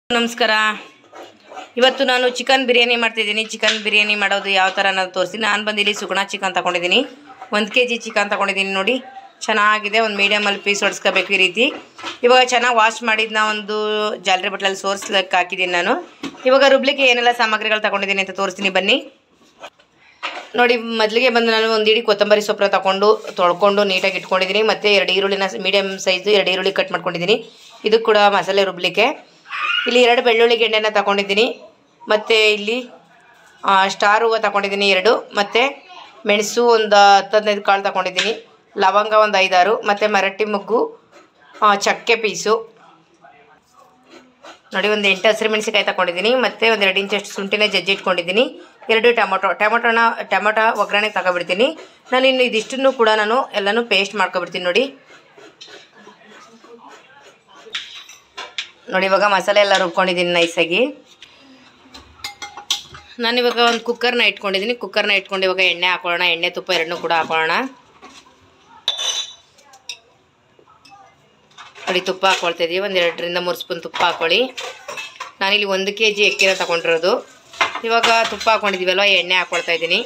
ನಮಸ್ಕಾರ ಇವತ್ತು ನಾನು ಚಿಕನ್ ಬಿರಿಯಾನಿ ಮಾಡ್ತಿದ್ದೀನಿ ಚಿಕನ್ ಬಿರಿಯಾನಿ ಮಾಡೋದು ಯಾವ ಥರ ನಾನು ತೋರಿಸಿ ನಾನು ಬಂದಿಲ್ಲಿ ಸುಗುಣ ಚಿಕನ್ ತಗೊಂಡಿದ್ದೀನಿ ಒಂದು ಕೆ ಜಿ ಚಿಕನ್ ತಗೊಂಡಿದ್ದೀನಿ ನೋಡಿ ಚೆನ್ನಾಗಿದೆ ಒಂದು ಮೀಡಿಯಮಲ್ಲಿ ಪೀಸ್ ಹೊಡ್ಸ್ಕೋಬೇಕು ಈ ರೀತಿ ಇವಾಗ ಚೆನ್ನಾಗಿ ವಾಶ್ ಮಾಡಿದ್ನ ಒಂದು ಜಾಲರಿ ಬಟ್ಲಲ್ಲಿ ಸೋರ್ಸ್ಲಿಕ್ಕೆ ಹಾಕಿದ್ದೀನಿ ನಾನು ಇವಾಗ ರುಬ್ಲಿಕ್ಕೆ ಏನೆಲ್ಲ ಸಾಮಗ್ರಿಗಳು ತಗೊಂಡಿದ್ದೀನಿ ಅಂತ ತೋರಿಸ್ತೀನಿ ಬನ್ನಿ ನೋಡಿ ಮೊದಲಿಗೆ ಬಂದು ನಾನು ಒಂದು ಇಡೀ ಕೊತ್ತಂಬರಿ ಸೊಪ್ಪು ತಗೊಂಡು ತೊಳ್ಕೊಂಡು ನೀಟಾಗಿ ಇಟ್ಕೊಂಡಿದ್ದೀನಿ ಮತ್ತು ಎರಡು ಈರುಳ್ಳಿನ ಮೀಡಿಯಮ್ ಸೈಜು ಎರಡು ಈರುಳ್ಳಿ ಕಟ್ ಮಾಡ್ಕೊಂಡಿದ್ದೀನಿ ಇದು ಕೂಡ ಮಸಾಲೆ ರುಬ್ಲಿಕ್ಕೆ ಇಲ್ಲಿ ಎರಡು ಬೆಳ್ಳುಳ್ಳಿ ಗೆಂಡೆನ ತಗೊಂಡಿದ್ದೀನಿ ಮತ್ತು ಇಲ್ಲಿ ಆ, ಸ್ಟಾರ್ ಹೂವು ತಗೊಂಡಿದ್ದೀನಿ ಎರಡು ಮತ್ತು ಮೆಣಸು ಒಂದು ಹತ್ತು ಹದಿನೈದು ಕಾಳು ತಗೊಂಡಿದ್ದೀನಿ ಲವಂಗ ಒಂದು ಐದಾರು ಮತ್ತು ಮರಟ್ಟಿ ಮುಗ್ಗು ಆ, ಚಕ್ಕೆ ಪೀಸು ನೋಡಿ ಒಂದು ಎಂಟು ಹಸಿರು ಮೆಣಸಿಕಾಯಿ ತಗೊಂಡಿದ್ದೀನಿ ಮತ್ತು ಒಂದು ಎರಡು ಇಂಚಷ್ಟು ಶುಂಠಿನ ಜಜ್ಜಿ ಇಟ್ಕೊಂಡಿದ್ದೀನಿ ಎರಡು ಟೊಮೊಟೊ ಟೊಮೊಟೊನ ಟೊಮೊಟೊ ಒಗ್ಗರಣೆಗೆ ತಗೊಬಿಡ್ತೀನಿ ನಾನು ಇನ್ನು ಇದಿಷ್ಟನ್ನು ಕೂಡ ನಾನು ಎಲ್ಲನೂ ಪೇಸ್ಟ್ ಮಾಡ್ಕೊಬಿಡ್ತೀನಿ ನೋಡಿ ನೋಡಿ ಇವಾಗ ಮಸಾಲೆ ಎಲ್ಲ ರುಬ್ಕೊಂಡಿದ್ದೀನಿ ನೈಸಾಗಿ ನಾನಿವಾಗ ಒಂದು ಕುಕ್ಕರ್ನ ಇಟ್ಕೊಂಡಿದ್ದೀನಿ ಕುಕ್ಕರ್ನ ಇಟ್ಕೊಂಡು ಇವಾಗ ಎಣ್ಣೆ ಹಾಕೊಳ್ಳೋಣ ಎಣ್ಣೆ ತುಪ್ಪ ಎರಡನ್ನೂ ಕೂಡ ಹಾಕೊಳ್ಳೋಣ ನೋಡಿ ತುಪ್ಪ ಹಾಕ್ಕೊಳ್ತಾ ಇದ್ದೀವಿ ಒಂದು ಎರಡರಿಂದ ಮೂರು ಸ್ಪೂನ್ ತುಪ್ಪ ಹಾಕ್ಕೊಳ್ಳಿ ನಾನಿಲ್ಲಿ ಒಂದು ಕೆ ಜಿ ಅಕ್ಕಿನ ತಗೊಂಡಿರೋದು ಇವಾಗ ತುಪ್ಪ ಹಾಕ್ಕೊಂಡಿದ್ದೀವಲ್ವ ಎಣ್ಣೆ ಹಾಕ್ಕೊಳ್ತಾ ಇದ್ದೀನಿ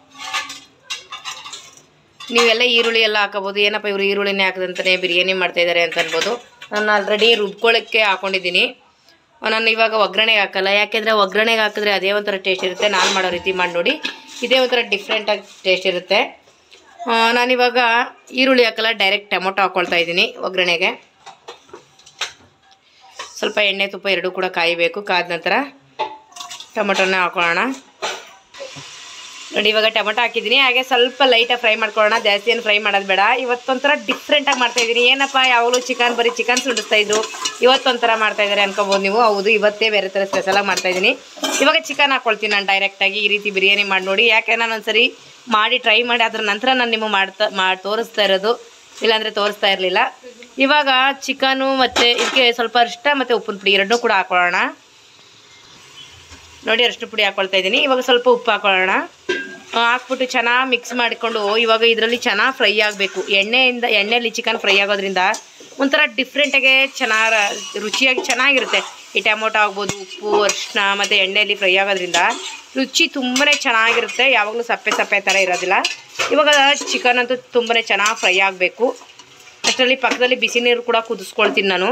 ನೀವೆಲ್ಲ ಈರುಳ್ಳಿ ಎಲ್ಲ ಹಾಕೋಬೋದು ಏನಪ್ಪ ಇವರು ಈರುಳ್ಳಿನೇ ಹಾಕದಂತಾನೆ ಬಿರಿಯಾನಿ ಮಾಡ್ತಾ ಇದ್ದಾರೆ ಅಂತ ಅನ್ಬೋದು ನಾನು ಆಲ್ರೆಡಿ ರುಬ್ಕೊಳ್ಳೋಕ್ಕೆ ಹಾಕೊಂಡಿದ್ದೀನಿ ನಾನು ಇವಾಗ ಒಗ್ಗರಣೆಗೆ ಹಾಕಲ್ಲ ಯಾಕೆಂದರೆ ಒಗ್ಗರಣೆಗೆ ಹಾಕಿದ್ರೆ ಅದೇ ಒಂಥರ ಟೇಸ್ಟ್ ಇರುತ್ತೆ ನಾನು ಮಾಡೋ ರೀತಿ ಮಾಡಿ ನೋಡಿ ಇದೇ ಒಂಥರ ಡಿಫ್ರೆಂಟಾಗಿ ಟೇಸ್ಟ್ ಇರುತ್ತೆ ಆ, ನಾನಿವಾಗ ಈರುಳ್ಳಿ ಹಾಕಲ್ಲ ಡೈರೆಕ್ಟ್ ಟೊಮೊಟೊ ಹಾಕ್ಕೊಳ್ತಾ ಇದ್ದೀನಿ ಒಗ್ಗರಣೆಗೆ ಸ್ವಲ್ಪ ಎಣ್ಣೆ ತುಪ್ಪ ಎರಡೂ ಕೂಡ ಕಾಯಬೇಕು ಕಾದ ನಂತರ ಟೊಮೊಟೊನ ಹಾಕೊಳ್ಳೋಣ ನೋಡಿ ಇವಾಗ ಟೊಮೊಟೊ ಹಾಕಿದ್ದೀನಿ ಹಾಗೆ ಸ್ವಲ್ಪ ಲೈಟಾಗಿ ಫ್ರೈ ಮಾಡ್ಕೊಳ್ಳೋಣ ಜಾಸ್ತಿ ಏನು ಫ್ರೈ ಮಾಡೋದು ಬೇಡ ಇವತ್ತೊಂಥರ ಡಿಫ್ರೆಂಟಾಗಿ ಮಾಡ್ತಾ ಇದ್ದೀನಿ ಏನಪ್ಪ ಯಾವಾಗಲೂ ಚಿಕನ್ ಬರೀ ಚಿಕನ್ ಸುಡಿಸ್ತಾ ಇದ್ರು ಇವತ್ತೊಂಥರ ಮಾಡ್ತಾ ಇದ್ದಾರೆ ಅನ್ಕೋಬೋದು ನೀವು ಹೌದು ಇವತ್ತೇ ಬೇರೆ ಥರ ಸ್ಪೆಷಲಾಗಿ ಮಾಡ್ತಾ ಇದ್ದೀನಿ ಇವಾಗ ಚಿಕನ್ ಹಾಕ್ಕೊಳ್ತೀನಿ ನಾನು ಡೈರೆಕ್ಟಾಗಿ ಈ ರೀತಿ ಬಿರಿಯಾನಿ ಮಾಡಿ ನೋಡಿ ಯಾಕೆ ನಾನು ಒಂದ್ಸರಿ ಮಾಡಿ ಟ್ರೈ ಮಾಡಿ ಅದ್ರ ನಂತರ ನಾನು ನಿಮಗೆ ಮಾಡ್ತಾ ಮಾಡಿ ತೋರಿಸ್ತಾ ಇರೋದು ಇಲ್ಲಾಂದರೆ ತೋರಿಸ್ತಾ ಇರಲಿಲ್ಲ ಇವಾಗ ಚಿಕನು ಮತ್ತು ಇದಕ್ಕೆ ಸ್ವಲ್ಪ ಅರಿಷ್ಟ ಮತ್ತು ಉಪ್ಪಿನ ಪುಡಿ ಎರಡನ್ನೂ ಕೂಡ ಹಾಕೊಳ್ಳೋಣ ನೋಡಿ ಅರಿಶಿನ ಪುಡಿ ಹಾಕ್ಕೊಳ್ತಾ ಇದ್ದೀನಿ ಇವಾಗ ಸ್ವಲ್ಪ ಉಪ್ಪು ಹಾಕೊಳ್ಳೋಣ ಆ, ಹಾಕ್ಬಿಟ್ಟು ಚೆನ್ನಾಗಿ ಮಿಕ್ಸ್ ಮಾಡಿಕೊಂಡು ಇವಾಗ ಇದರಲ್ಲಿ ಚೆನ್ನಾಗಿ ಫ್ರೈ ಆಗಬೇಕು ಎಣ್ಣೆಯಿಂದ ಎಣ್ಣೆಯಲ್ಲಿ ಚಿಕನ್ ಫ್ರೈ ಆಗೋದ್ರಿಂದ ಒಂಥರ ಡಿಫ್ರೆಂಟಾಗೆ ಚೆನ್ನಾಗಿ ರುಚಿಯಾಗಿ ಚೆನ್ನಾಗಿರುತ್ತೆ ಈ ಟೊಮೊಟೊ ಆಗ್ಬೋದು ಉಪ್ಪು ಅರಿಶಿನ ಮತ್ತು ಎಣ್ಣೆಯಲ್ಲಿ ಫ್ರೈ ಆಗೋದ್ರಿಂದ ರುಚಿ ತುಂಬಾ ಚೆನ್ನಾಗಿರುತ್ತೆ ಯಾವಾಗಲೂ ಸಪ್ಪೆ ಸಪ್ಪೆ ಥರ ಇರೋದಿಲ್ಲ ಇವಾಗ ಚಿಕನ್ ಅಂತೂ ತುಂಬಾ ಚೆನ್ನಾಗಿ ಫ್ರೈ ಆಗಬೇಕು ಅಷ್ಟರಲ್ಲಿ ಪಕ್ಕದಲ್ಲಿ ಬಿಸಿ ನೀರು ಕೂಡ ಕುದಿಸ್ಕೊಳ್ತೀನಿ ನಾನು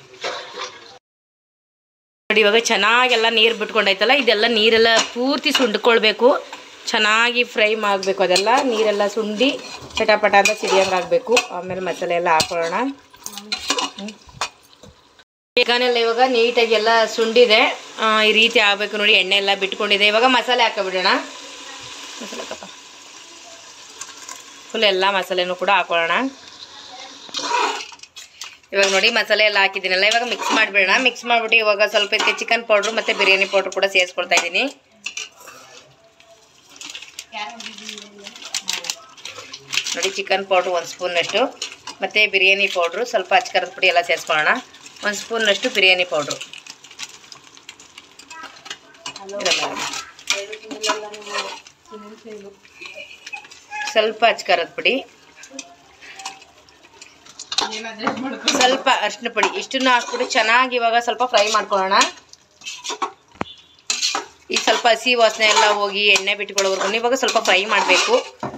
ನೋಡಿ ಇವಾಗ ಚೆನ್ನಾಗೆಲ್ಲ ನೀರು ಬಿಟ್ಕೊಂಡೈತಲ್ಲ ಇದೆಲ್ಲ ನೀರೆಲ್ಲ ಪೂರ್ತಿ ಸುಂಡ್ಕೊಳ್ಬೇಕು ಚೆನ್ನಾಗಿ ಫ್ರೈ ಮಾಡಬೇಕು ಅದೆಲ್ಲ ನೀರೆಲ್ಲ ಸುಂಡಿ ಚಟಪಟ ಅಂತ ಸಿಡಿಯಂಗೆ ಆಗಬೇಕು ಆಮೇಲೆ ಮಸಾಲೆ ಎಲ್ಲ ಹಾಕೊಳ್ಳೋಣ ಚಿಕನೆಲ್ಲ ಇವಾಗ ನೀಟಾಗಿ ಎಲ್ಲ ಸುಂಡಿದೆ ಆ, ಈ ರೀತಿ ಆಗಬೇಕು ನೋಡಿ ಎಣ್ಣೆ ಎಲ್ಲ ಬಿಟ್ಕೊಂಡಿದೆ ಇವಾಗ ಮಸಾಲೆ ಹಾಕೊಬಿಡೋಣ ಮಸಾಲೆ ಹಾಕಪ್ಪ ಫುಲ್ ಎಲ್ಲ ಮಸಾಲೆನೂ ಕೂಡ ಹಾಕೊಳ್ಳೋಣ ಇವಾಗ ನೋಡಿ ಮಸಾಲೆ ಎಲ್ಲ ಹಾಕಿದ್ದೀನಲ್ಲ ಇವಾಗ ಮಿಕ್ಸ್ ಮಾಡಿಬಿಡೋಣ ಮಿಕ್ಸ್ ಮಾಡಿಬಿಟ್ಟು ಇವಾಗ ಸ್ವಲ್ಪ ಇದಕ್ಕೆ ಚಿಕನ್ ಪೌಡ್ರು ಮತ್ತು ಬಿರಿಯಾನಿ ಪೌಡ್ರು ಕೂಡ ಸೇರಿಸ್ಕೊಳ್ತಾ ಇದ್ದೀನಿ ನೋಡಿ ಚಿಕನ್ ಪೌಡ್ರು ಒಂದು ಸ್ಪೂನ್ನಷ್ಟು ಮತ್ತು ಬಿರಿಯಾನಿ ಪೌಡ್ರು ಸ್ವಲ್ಪ ಅಚ್ಕರದ ಪುಡಿ ಎಲ್ಲ ಸೇರಿಸ್ಕೊಳ್ಳೋಣ ಒಂದು ಸ್ಪೂನ್ನಷ್ಟು ಬಿರಿಯಾನಿ ಪೌಡ್ರು ಸ್ವಲ್ಪ ಅಚ್ಕರದ ಪುಡಿ ಸ್ವಲ್ಪ ಅರಿಶಿನ ಪುಡಿ ಇಷ್ಟನ್ನು ಹಾಕ್ಬಿಟ್ಟು ಚೆನ್ನಾಗಿ ಇವಾಗ ಸ್ವಲ್ಪ ಫ್ರೈ ಮಾಡ್ಕೊಳ್ಳೋಣ ಈಗ ಸ್ವಲ್ಪ ಹಸಿ ವಾಸನೆ ಎಲ್ಲ ಹೋಗಿ ಎಣ್ಣೆ ಬಿಟ್ಕೊಳ್ಳೋವರೆಗೂ ಇವಾಗ ಸ್ವಲ್ಪ ಫ್ರೈ ಮಾಡಬೇಕು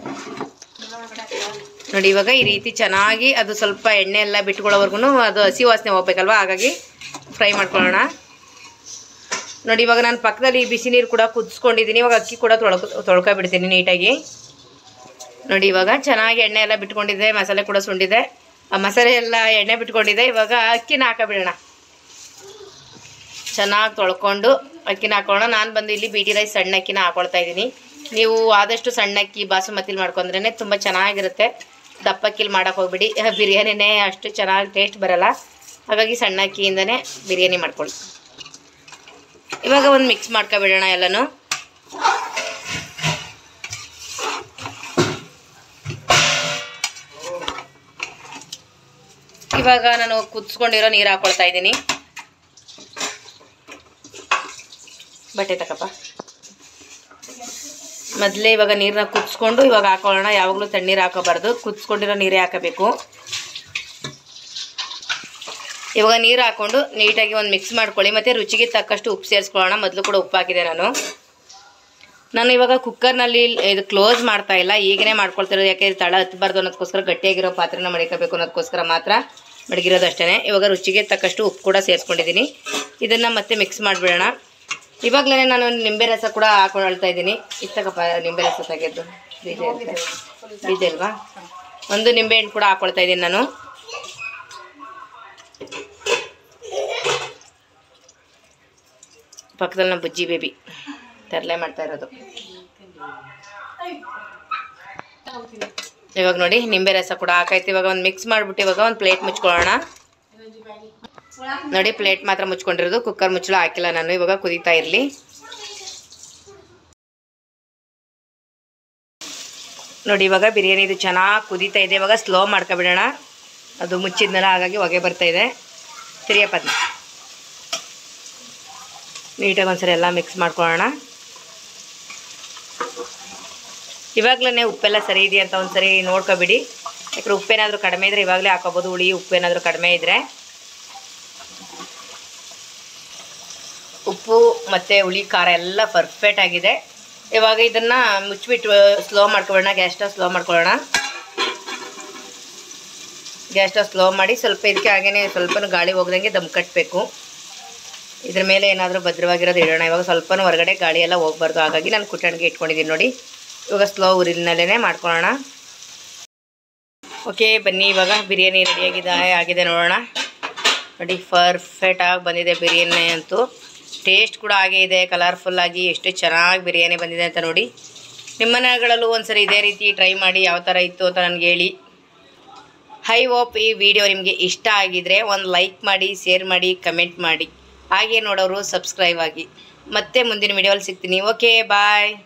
ನೋಡಿ ಇವಾಗ ಈ ರೀತಿ ಚೆನ್ನಾಗಿ ಅದು ಸ್ವಲ್ಪ ಎಣ್ಣೆ ಎಲ್ಲ ಬಿಟ್ಕೊಳ್ಳೋವರೆಗೂ ಅದು ಹಸಿ ವಾಸನೆ ಹೋಗ್ಬೇಕಲ್ವ ಹಾಗಾಗಿ ಫ್ರೈ ಮಾಡ್ಕೊಳ್ಳೋಣ ನೋಡಿ ಇವಾಗ ನಾನು ಪಕ್ಕದಲ್ಲಿ ಬಿಸಿ ನೀರು ಕೂಡ ಕುದಿಸ್ಕೊಂಡಿದ್ದೀನಿ ಇವಾಗ ಅಕ್ಕಿ ಕೂಡ ತೊಳ್ಕೊ ತೊಳ್ಕೊಬಿಡ್ತೀನಿ ನೀಟಾಗಿ ನೋಡಿ ಇವಾಗ ಚೆನ್ನಾಗಿ ಎಣ್ಣೆ ಎಲ್ಲ ಬಿಟ್ಕೊಂಡಿದೆ ಮಸಾಲೆ ಕೂಡ ಸುಂಡಿದೆ ಆ ಮಸಾಲೆ ಎಲ್ಲ ಎಣ್ಣೆ ಬಿಟ್ಕೊಂಡಿದೆ ಇವಾಗ ಅಕ್ಕಿನ ಹಾಕಬಿಡೋಣ ಚೆನ್ನಾಗಿ ತೊಳ್ಕೊಂಡು ಅಕ್ಕಿನ ಹಾಕೊಳ್ಳೋಣ ನಾನು ಬಂದು ಇಲ್ಲಿ ಬಿ ಟಿ ರೈಸ್ ಸಣ್ಣ ಅಕ್ಕಿನ ಹಾಕೊಳ್ತಾ ಇದ್ದೀನಿ ನೀವು ಆದಷ್ಟು ಸಣ್ಣ ಅಕ್ಕಿ ಬಾಸುಮತಿಲಿ ಮಾಡ್ಕೊಂಡ್ರೇ ತುಂಬ ಚೆನ್ನಾಗಿರುತ್ತೆ ದಪ್ಪ ಅಕ್ಕಿಲಿ ಮಾಡೋಕೆ ಹೋಗ್ಬಿಡಿ ಬಿರಿಯಾನಿನೇ ಅಷ್ಟು ಚೆನ್ನಾಗಿ ಟೇಸ್ಟ್ ಬರಲ್ಲ ಹಾಗಾಗಿ ಸಣ್ಣ ಅಕ್ಕಿಯಿಂದನೇ ಬಿರಿಯಾನಿ ಮಾಡ್ಕೊಳ್ಳಿ ಇವಾಗ ಒಂದು ಮಿಕ್ಸ್ ಮಾಡ್ಕೊಬಿಡೋಣ ಎಲ್ಲನೂ ಇವಾಗ ನಾನು ಕುದಿಸ್ಕೊಂಡಿರೋ ನೀರು ಹಾಕೊಳ್ತಾ ಇದ್ದೀನಿ ಬಟ್ಟೆ ತಕಪ್ಪ ಮೊದಲೇ ಇವಾಗ ನೀರನ್ನ ಕುದಿಸ್ಕೊಂಡು ಇವಾಗ ಹಾಕೊಳ್ಳೋಣ ಯಾವಾಗಲೂ ತಣ್ಣೀರು ಹಾಕೋಬಾರ್ದು ಕುದಿಸ್ಕೊಂಡಿರೋ ನೀರೇ ಹಾಕಬೇಕು ಇವಾಗ ನೀರು ಹಾಕ್ಕೊಂಡು ನೀಟಾಗಿ ಒಂದು ಮಿಕ್ಸ್ ಮಾಡ್ಕೊಳ್ಳಿ ಮತ್ತು ರುಚಿಗೆ ತಕ್ಕಷ್ಟು ಉಪ್ಪು ಸೇರಿಸ್ಕೊಳ್ಳೋಣ ಮೊದಲು ಕೂಡ ಉಪ್ಪು ಹಾಕಿದೆ ನಾನು ನಾನು ಇವಾಗ ಕುಕ್ಕರ್ನಲ್ಲಿ ಇದು ಕ್ಲೋಸ್ ಮಾಡ್ತಾ ಇಲ್ಲ ಈಗನೇ ಮಾಡ್ಕೊಳ್ತಿರೋದು ಯಾಕೆ ತಳ ಹತ್ತಬಾರ್ದು ಅನ್ನೋದಕ್ಕೋಸ್ಕರ ಗಟ್ಟಿಯಾಗಿರೋ ಪಾತ್ರೆನ ಮಡಿಕೋಬೇಕು ಅನ್ನೋದಕ್ಕೋಸ್ಕರ ಮಾತ್ರ ಮಡಗಿರೋದು ಅಷ್ಟೇ ಇವಾಗ ರುಚಿಗೆ ತಕ್ಕಷ್ಟು ಉಪ್ಪು ಕೂಡ ಸೇರಿಸ್ಕೊಂಡಿದ್ದೀನಿ ಇದನ್ನು ಮತ್ತೆ ಮಿಕ್ಸ್ ಮಾಡಿಬಿಡೋಣ ಇವಾಗಲೇ ನಾನು ನಿಂಬೆ ರಸ ಕೂಡ ಹಾಕೊಳ್ತಾ ಇದ್ದೀನಿ ಇತ್ತಕಪ್ಪ ನಿಂಬೆ ರಸ ತೆಗೆದು ಬೀಜ ಇರುತ್ತೆ. ಬೀಜ ಇಲ್ವಾ ಒಂದು ನಿಂಬೆ ಹಣ್ಣು ಕೂಡ ಹಾಕೊಳ್ತಾ ಇದ್ದೀನಿ ನಾನು ಪಕ್ಕದಲ್ಲಿ ನಮ್ಮ ಬುಜ್ಜಿ ಬೇಬಿ ತರಲೆ ಮಾಡ್ತಾ ಇರೋದು ಇವಾಗ ನೋಡಿ ನಿಂಬೆ ರಸ ಕೂಡ ಹಾಕೈತಿ ಇವಾಗ ಒಂದು ಮಿಕ್ಸ್ ಮಾಡಿಬಿಟ್ಟು ಇವಾಗ ಒಂದು ಪ್ಲೇಟ್ ಮುಚ್ಕೊಳ್ಳೋಣ ನೋಡಿ ಪ್ಲೇಟ್ ಮಾತ್ರ ಮುಚ್ಕೊಂಡಿರೋದು ಕುಕ್ಕರ್ ಮುಚ್ಚಳ ಹಾಕಿಲ್ಲ ನಾನು ಇವಾಗ ಕುದೀತಾ ಇರಲಿ ನೋಡಿ ಇವಾಗ ಬಿರಿಯಾನಿ ಇದು ಚೆನ್ನಾಗಿ ಕುದೀತಾ ಇದೆ ಇವಾಗ ಸ್ಲೋ ಮಾಡ್ಕೊಬಿಡೋಣ ಅದು ಮುಚ್ಚಿದ್ನಲ್ಲ ಹಾಗಾಗಿ ಹೊಗೆ ಬರ್ತಾ ಇದೆ ತಿರಿಯಪ್ಪ ಅದನ್ನ ನೀಟಾಗಿ ಒಂದ್ಸರಿ ಎಲ್ಲ ಮಿಕ್ಸ್ ಮಾಡ್ಕೊಳ್ಳೋಣ ಇವಾಗಲೇ ಉಪ್ಪೆಲ್ಲ ಸರಿ ಇದೆಯಾ ಅಂತ ಒಂದ್ಸರಿ ನೋಡ್ಕೊಬಿಡಿ ಯಾಕಂದ್ರೆ ಉಪ್ಪೇನಾದರೂ ಕಡಿಮೆ ಇದ್ದರೆ ಇವಾಗಲೇ ಹಾಕೋಬೋದು ಹುಳಿ ಉಪ್ಪೇನಾದರೂ ಕಡಿಮೆ ಇದ್ದರೆ ಉಪ್ಪು ಮತ್ತು ಹುಳಿ ಖಾರ ಎಲ್ಲ ಪರ್ಫೆಕ್ಟ್ ಆಗಿದೆ ಇವಾಗ ಇದನ್ನು ಮುಚ್ಚಿಬಿಟ್ಟು ಸ್ಲೋ ಮಾಡ್ಕೊಳ್ಳೋಣ ಗ್ಯಾಸ್ ಸ್ಟವ್ ಸ್ಲೋ ಮಾಡ್ಕೊಳ್ಳೋಣ ಗ್ಯಾಸ್ ಸ್ಟವ್ ಸ್ಲೋ ಮಾಡಿ ಸ್ವಲ್ಪ ಇದಕ್ಕೆ ಹಾಗೇನೆ ಸ್ವಲ್ಪ ಗಾಳಿ ಹೋಗ್ದಂಗೆ ದಮ್ ಕಟ್ಟಬೇಕು ಇದ್ರ ಮೇಲೆ ಏನಾದರೂ ಭದ್ರವಾಗಿರೋದು ಇಡೋಣ ಇವಾಗ ಸ್ವಲ್ಪ ಹೊರಗಡೆ ಗಾಳಿ ಎಲ್ಲ ಹೋಗ್ಬಾರ್ದು ಹಾಗಾಗಿ ನಾನು ಕುಟ್ಟಣಿಗೆ ಇಟ್ಕೊಂಡಿದ್ದೀನಿ ನೋಡಿ ಇವಾಗ ಸ್ಲೋ ಉರಿನಲ್ಲೇ ಮಾಡ್ಕೊಳ್ಳೋಣ ಓಕೆ ಬನ್ನಿ ಇವಾಗ ಬಿರಿಯಾನಿ ರೆಡಿಯಾಗಿದೆ ಆಗಿದೆ ನೋಡೋಣ ನೋಡಿ ಪರ್ಫೆಕ್ಟಾಗಿ ಬಂದಿದೆ ಬಿರಿಯಾನಿ ಅಂತೂ ಟೇಸ್ಟ್ ಕೂಡ ಹಾಗೆ ಇದೆ ಕಲರ್ಫುಲ್ಲಾಗಿ ಎಷ್ಟು ಚೆನ್ನಾಗಿ ಬಿರಿಯಾನಿ ಬಂದಿದೆ ಅಂತ ನೋಡಿ ನಿಮ್ಮ ಮನೆಗಳಲ್ಲೂ ಒಂದ್ಸರಿ ಇದೇ ರೀತಿ ಟ್ರೈ ಮಾಡಿ ಯಾವ ಥರ ಇತ್ತು ಅಂತ ನನಗೆ ಹೇಳಿ ಹೈ ಹೋಪ್ ಈ ವಿಡಿಯೋ ನಿಮಗೆ ಇಷ್ಟ ಆಗಿದ್ರೆ ಒಂದು ಲೈಕ್ ಮಾಡಿ ಶೇರ್ ಮಾಡಿ ಕಮೆಂಟ್ ಮಾಡಿ ಹಾಗೆ ನೋಡೋರು ಸಬ್ಸ್ಕ್ರೈಬ್ ಆಗಿ ಮತ್ತೆ ಮುಂದಿನ ವಿಡಿಯೋಲ್ಲಿ ಸಿಗ್ತೀನಿ ಓಕೆ ಬಾಯ್